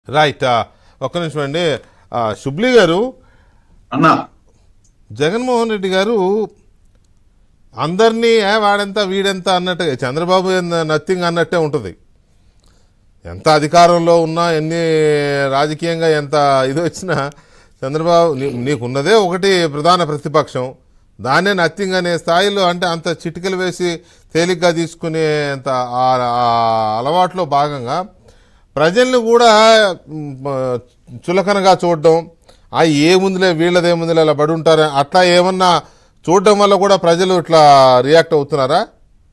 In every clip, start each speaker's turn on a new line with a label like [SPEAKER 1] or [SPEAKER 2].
[SPEAKER 1] Right ఆ, ఒక్క నిమిషం అండి ఆ, శుబ్లి గారు
[SPEAKER 2] అన్నా
[SPEAKER 1] జగన్మోహన్ రెడ్డి గారు అందరినీ ఏ వాడెంత వీడెంత అన్నట్టు చంద్రబాబు నథింగ్ అన్నట్టే ఉంటుంది ఎంత అధికారంలో ఉన్నా ఎన్ని రాజకీయంగా ఎంత ఇది వచ్చినా చంద్రబాబు నీ- నీకున్నదే ఒకటి ప్రధాన ప్రతిపక్షం దాన్నే నథింగ్ అనే స్థాయిలో అంటే అంత చిటికలు వేసి తేలిగ్గా తీసుకునేంత ఆ- ఆ అలవాట్లో భాగంగా ప్రజల్ని కూడా మ్, చులకనగా చూడడం ఆ ఏముందిలే వీళ్ళదేముందిలే అలా పడి ఉంటారా అట్లా ఏమన్నా చూడడం వల్ల కూడా ప్రజలు ఇట్లా రియాక్ట్ అవుతున్నారా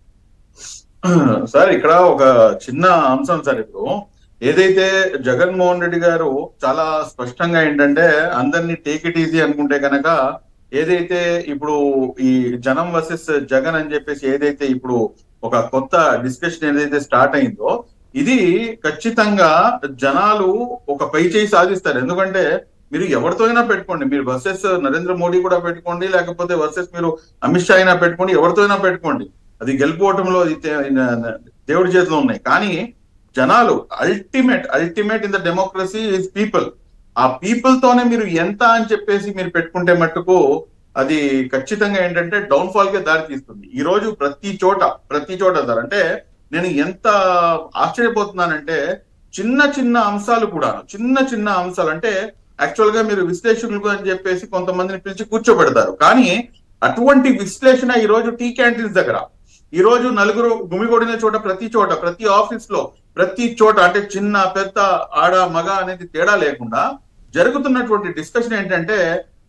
[SPEAKER 2] సార్ ఇక్కడ ఒక చిన్న అంశం సార్ ఇప్పుడు ఏదైతే జగన్మోహన్ రెడ్డి గారు చాలా స్పష్టంగా ఏంటంటే అందరినీ టేక్ ఇట్ ఈజీ అనుకుంటే కనుక ఏదైతే ఇప్పుడు ఈ జనం వర్సెస్ జగన్ అని చెప్పేసి ఏదైతే ఇప్పుడు ఒక కొత్త డిస్కషన్ ఏదైతే స్టార్ట్ అయిందో ఇది ఖచ్చితంగా జనాలు ఒక పై చేయి సాధిస్తారు ఎందుకంటే మీరు ఎవరితో అయినా పెట్టుకోండి మీరు వర్సెస్ నరేంద్ర మోడీ కూడా పెట్టుకోండి లేకపోతే వర్సెస్ మీరు అమిత్ షా అయినా పెట్టుకోండి ఎవరితో అయినా పెట్టుకోండి అది గెలుపుకోవటంలో అది తే- దేవుడి చేతిలో ఉన్నాయి కానీ జనాలు ultimate ultimate in the democracy is people ఆ పీపుల్ తోనే మీరు ఎంత అని చెప్పేసి మీరు పెట్టుకుంటే మట్టుకు అది ఖచ్చితంగా ఏంటంటే డౌన్ ఫాల్ కే దారి తీస్తుంది ఈ రోజు ప్రతి చోట ప్రతి చోట సార్ అంటే నేను ఎంత ఆశ్చర్యపోతున్నానంటే చిన్న చిన్న అంశాలు కూడా చిన్న చిన్న అంశాలు అంటే యాక్చువల్ గా మీరు విశ్లేషకులు అని చెప్పేసి కొంతమందిని పిలిచి కూర్చోబెడతారు కానీ అటువంటి విశ్లేషణ ఈ రోజు టీ క్యాంటీన్స్ దగ్గర ఈ రోజు నలుగురు గుమిగొడిన చోట ప్రతి చోట ప్రతి ఆఫీస్ లో ప్రతి చోట అంటే చిన్న పెద్ద ఆడ మగ అనేది తేడా లేకుండా జరుగుతున్నటువంటి డిస్కషన్ ఏంటంటే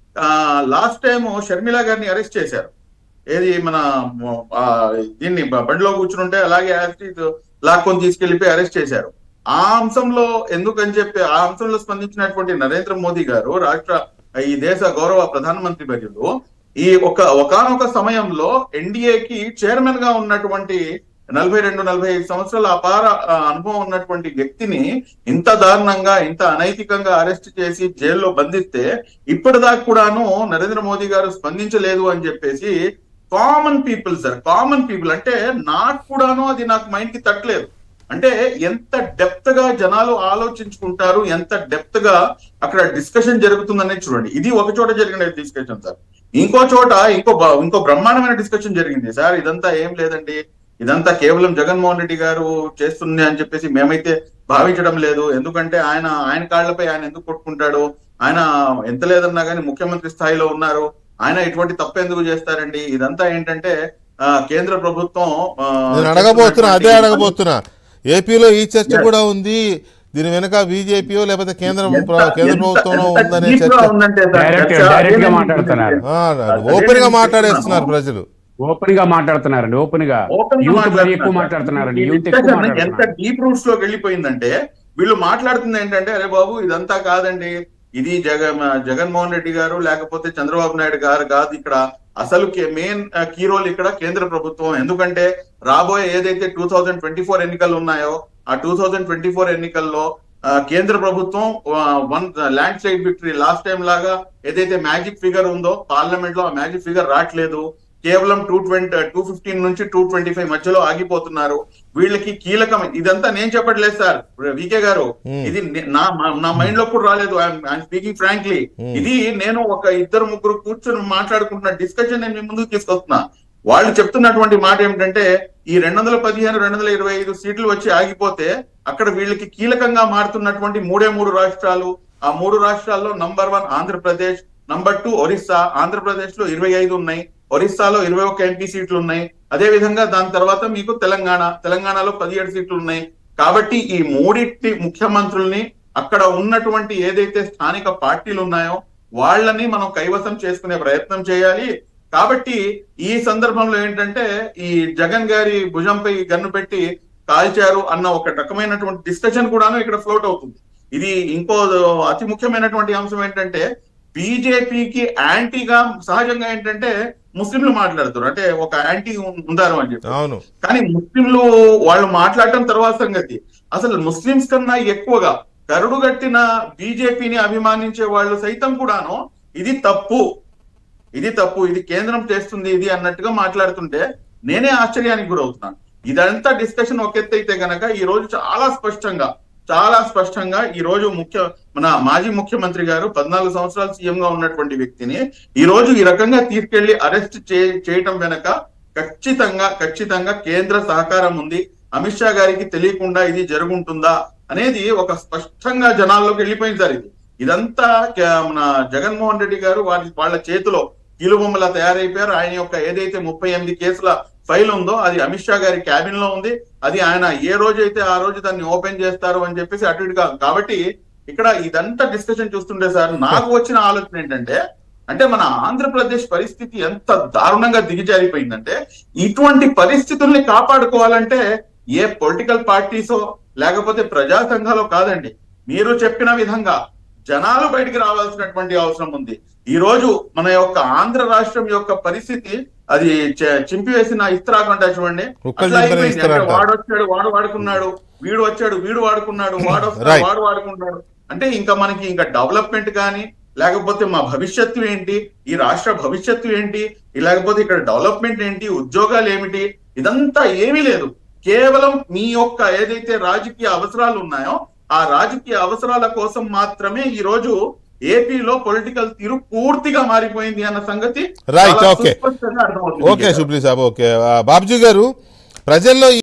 [SPEAKER 2] లాస్ట్ టైం షర్మిల గారిని అరెస్ట్ చేశారు ఏది మన ఆ, దీన్ని బ- బండిలో కూర్చుంటే అలాగే యాసిడ్ లాక్కొని తీసుకెళ్లిపోయి అరెస్ట్ చేశారు ఆ అంశంలో ఎందుకని చెప్పి ఆ అంశంలో స్పందించినటువంటి నరేంద్ర మోదీ గారు రాష్ట్ర ఈ దేశ గౌరవ ప్రధానమంత్రి వర్యులు ఈ ఒక ఒకనొక సమయంలో ఎన్డీఏకి చైర్మన్ గా ఉన్నటువంటి నలభై రెండు నలభై ఐదు సంవత్సరాల అపార ఆ, అనుభవం ఉన్నటువంటి వ్యక్తిని ఇంత దారుణంగా ఇంత అనైతికంగా అరెస్ట్ చేసి జైల్లో బంధిస్తే ఇప్పటిదాకా కూడాను నరేంద్ర మోదీ గారు స్పందించలేదు అని చెప్పేసి common people sir common people అంటే నాకు కూడాను అది నాకు మైండ్ కి తట్టలేదు అంటే ఎంత డెప్త్ గా జనాలు ఆలోచించుకుంటారు ఎంత డెప్త్ గా అక్కడ డిస్కషన్ జరుగుతుందనేది చూడండి ఇది ఒక చోట జరిగిన డిస్కషన్ సార్ ఇంకో చోట ఇంకో బ- ఇంకో బ్రహ్మాండమైన డిస్కషన్ జరిగింది సార్ ఇదంతా ఏం లేదండి ఇదంతా కేవలం జగన్మోహన్ రెడ్డి గారు చేస్తుంది అని చెప్పేసి మేమైతే భావించడం లేదు ఎందుకంటే ఆయన ఆయన కాళ్లపై ఆయన ఎందుకు కొట్టుకుంటాడు ఆయన ఎంత లేదన్నా కానీ ముఖ్యమంత్రి స్థాయిలో ఉన్నారు ఆయన ఇటువంటి తప్పు ఎందుకు చేస్తారండి ఇదంతా ఏంటంటే ఆ, కేంద్ర ప్రభుత్వం ఆ,
[SPEAKER 1] నేను అడగబోతున్నా అదే
[SPEAKER 2] చేస్తున్నటువంటి-
[SPEAKER 1] అడగబోతున్నా ఏపీలో ఈ చర్చ కూడా ఉంది దీని వెనక బీజేపీయో లేకపోతే కేంద్ర
[SPEAKER 2] ఎంత-
[SPEAKER 1] కేంద్ర
[SPEAKER 2] ఎంత-
[SPEAKER 1] ప్రభుత్వంలో
[SPEAKER 2] ఎంత
[SPEAKER 1] ఉందనే
[SPEAKER 2] deep గా
[SPEAKER 1] చర్చ
[SPEAKER 2] ఉందంటే సార్
[SPEAKER 3] Direct-
[SPEAKER 2] చర్చ
[SPEAKER 3] direct గా
[SPEAKER 2] అదే
[SPEAKER 3] మాట్లాడుతున్నారు.
[SPEAKER 1] ఆ,
[SPEAKER 2] అదే
[SPEAKER 1] ఓపెన్ గా
[SPEAKER 2] నేను
[SPEAKER 1] మాట్లాడేస్తున్నారు
[SPEAKER 2] చెప్తున్నాను.
[SPEAKER 1] ప్రజలు
[SPEAKER 3] ఓపెన్ గా మాట్లాడుతున్నారండి ఓపెన్ గా
[SPEAKER 2] ఓపెన్ గా
[SPEAKER 3] యూత్ మరి
[SPEAKER 2] మాట్లాడుతున్నారు
[SPEAKER 3] ఎక్కువ
[SPEAKER 2] సార్.
[SPEAKER 3] మాట్లాడుతున్నారండి
[SPEAKER 2] ఈ
[SPEAKER 3] యూత్ ఎక్కువ
[SPEAKER 2] discussion ఎంత
[SPEAKER 3] మాట్లాడుతున్నారు
[SPEAKER 2] డీప్ రూట్స్ లోకి వెళ్ళిపోయిందంటే వీళ్ళు మాట్లాడుతుంది ఏంటంటే అరే బాబు ఇదంతా కాదండి ఇది జగన్ జగన్మోహన్ రెడ్డి గారు లేకపోతే చంద్రబాబు నాయుడు గారు కాదు ఇక్కడ అసలు మెయిన్ కీ రోల్ ఇక్కడ కేంద్ర ప్రభుత్వం ఎందుకంటే రాబోయే ఏదైతే టూ థౌజండ్ ట్వంటీ ఫోర్ ఎన్నికలు ఉన్నాయో ఆ టూ థౌజండ్ ట్వంటీ ఫోర్ ఎన్నికల్లో ఆ, కేంద్ర ప్రభుత్వం one landslide victory last time లాగా ఏదైతే మ్యాజిక్ ఫిగర్ ఉందో పార్లమెంట్ లో ఆ మ్యాజిక్ ఫిగర్ రావట్లేదు కేవలం టూ ట్వంటీ టూ ఫిఫ్టీన్ నుంచి టూ ట్వంటీ ఫైవ్ మధ్యలో ఆగిపోతున్నారు వీళ్ళకి కీలకం ఇదంతా నేను చెప్పట్లేదు సార్ వికే గారు
[SPEAKER 1] Hmm.
[SPEAKER 2] ఇది నే- నా మా- నా మైండ్ లో కూడా రాలేదు ఐఎమ్ స్పీకింగ్ ఫ్రాంక్లీ
[SPEAKER 1] Hmm.
[SPEAKER 2] ఇది నేను ఒక ఇద్దరు ముగ్గురు కూర్చొని మాట్లాడుకుంటున్న డిస్కషన్ నేను మీ ముందుకు తీసుకొస్తున్నా వాళ్ళు చెప్తున్నటువంటి మాట ఏమిటంటే ఈ రెండు వందల పదిహేను రెండు వందల ఇరవై ఐదు సీట్లు వచ్చి ఆగిపోతే అక్కడ వీళ్ళకి కీలకంగా మారుతున్నటువంటి మూడే మూడు రాష్ట్రాలు ఆ మూడు రాష్ట్రాల్లో number one Andhra Pradesh number two Orissa Andhra Pradesh లో ఇరవై ఐదు ఉన్నాయి ఒరిస్సాలో ఇరవై ఒక్క ఎంపీ సీట్లు ఉన్నాయి అదే విధంగా దాని తర్వాత మీకు తెలంగాణ తెలంగాణలో పదిహేడు సీట్లు ఉన్నాయి కాబట్టి ఈ మూడింటి ముఖ్యమంత్రుల్ని అక్కడ ఉన్నటువంటి ఏదైతే స్థానిక పార్టీలు ఉన్నాయో వాళ్ళని మనం కైవసం చేసుకునే ప్రయత్నం చేయాలి కాబట్టి ఈ సందర్భంలో ఏంటంటే ఈ జగన్ గారి భుజంపై గన్ను పెట్టి కాల్చారు అన్న ఒక రకమైనటువంటి డిస్కషన్ కూడాను ఇక్కడ ఫ్లోట్ అవుతుంది ఇది ఇంకో అతి ముఖ్యమైనటువంటి అంశం ఏంటంటే బీజేపీకి యాంటీగా సహజంగా ఏంటంటే ముస్లింలు మాట్లాడుతారు అంటే ఒక యాంటీ ఉందారు అని చెప్పి
[SPEAKER 1] అవును
[SPEAKER 2] కానీ ముస్లింలు వాళ్ళు మాట్లాడటం తర్వాత సంగతి అసలు ముస్లింస్ కన్నా ఎక్కువగా కరుడుగట్టిన బీజేపీని అభిమానించే వాళ్ళు సైతం కూడాను ఇది తప్పు ఇది తప్పు ఇది కేంద్రం చేస్తుంది ఇది అన్నట్టుగా మాట్లాడుతుంటే నేనే ఆశ్చర్యానికి గురవుతున్నాను ఇదంతా డిస్కషన్ ఒక ఎత్తు అయితే గనక ఈ రోజు చాలా స్పష్టంగా చాలా స్పష్టంగా ఈ రోజు ముఖ్య మన మాజీ ముఖ్యమంత్రి గారు పద్నాలుగు సంవత్సరాలు సీఎం గా ఉన్నటువంటి వ్యక్తిని ఈ రోజు ఈ రకంగా తీసుకెళ్లి అరెస్ట్ చేయటం వెనక ఖచ్చితంగా ఖచ్చితంగా కేంద్ర సహకారం ఉంది అమిత్ షా గారికి తెలియకుండా ఇది జరుగుంటుందా అనేది ఒక స్పష్టంగా జనాల్లోకి వెళ్ళిపోయింది సార్ ఇది ఇదంతా కే- మన జగన్మోహన్ రెడ్డి గారు వారి వాళ్ళ చేతిలో కీలుబొమ్మలా తయారైపోయారు ఆయన యొక్క ఏదైతే ముప్పై ఎనిమిది కేసుల ఫైల్ ఉందో అది అమిత్ షా గారి క్యాబిన్ లో ఉంది అది ఆయన ఏ రోజు అయితే ఆ రోజు దాన్ని ఓపెన్ చేస్తారు అని చెప్పేసి అటు ఇటుగా కాబట్టి ఇక్కడ ఇదంతా డిస్కషన్ చూస్తుంటే సార్ నాకు వచ్చిన ఆలోచన ఏంటంటే అంటే మన ఆంధ్రప్రదేశ్ పరిస్థితి ఎంత దారుణంగా దిగజారిపోయిందంటే ఇటువంటి పరిస్థితుల్ని కాపాడుకోవాలంటే ఏ పొలిటికల్ పార్టీసో లేకపోతే ప్రజా సంఘాలో కాదండి మీరు చెప్పిన విధంగా జనాలు బయటికి రావాల్సినటువంటి అవసరం ఉంది ఈ రోజు మన యొక్క ఆంధ్ర రాష్ట్రం యొక్క పరిస్థితి అది చ- చింపివేసిన ఇస్త్రాకంట చూడండి
[SPEAKER 1] కుక్కలు
[SPEAKER 2] అట్లా
[SPEAKER 1] చింపిన
[SPEAKER 2] అయిపోయింది.
[SPEAKER 1] ఇస్త్రా
[SPEAKER 2] అంటే
[SPEAKER 1] అంటారు.
[SPEAKER 2] వాడు వచ్చాడు వాడు వాడుకున్నాడు వీడు వచ్చాడు వీడు వాడుకున్నాడు వాడు వస్తాడు
[SPEAKER 1] Right.
[SPEAKER 2] వాడు వాడుకున్నాడు అంటే ఇంకా మనకి ఇంకా డెవలప్మెంట్ కానీ లేకపోతే మా భవిష్యత్తు ఏంటి ఈ రాష్ట్ర భవిష్యత్తు ఏంటి ఈ లేకపోతే ఇక్కడ డెవలప్మెంట్ ఏంటి ఉద్యోగాలు ఏమిటి ఇదంతా ఏమీ లేదు కేవలం మీ యొక్క ఏదైతే రాజకీయ అవసరాలు ఉన్నాయో ఆ రాజకీయ అవసరాల కోసం మాత్రమే ఈ రోజు ఏపీలో పొలిటికల్ తీరు పూర్తిగా మారిపోయింది అన్న సంగతి
[SPEAKER 1] Right,
[SPEAKER 2] చాలా
[SPEAKER 1] okay.
[SPEAKER 2] సుస్పష్టంగా అర్థమవుతుంది
[SPEAKER 1] ఓకే సుప్రీ సాబ్ ఓకే ఆ, బాబ్జీ గారు ప్రజల్లో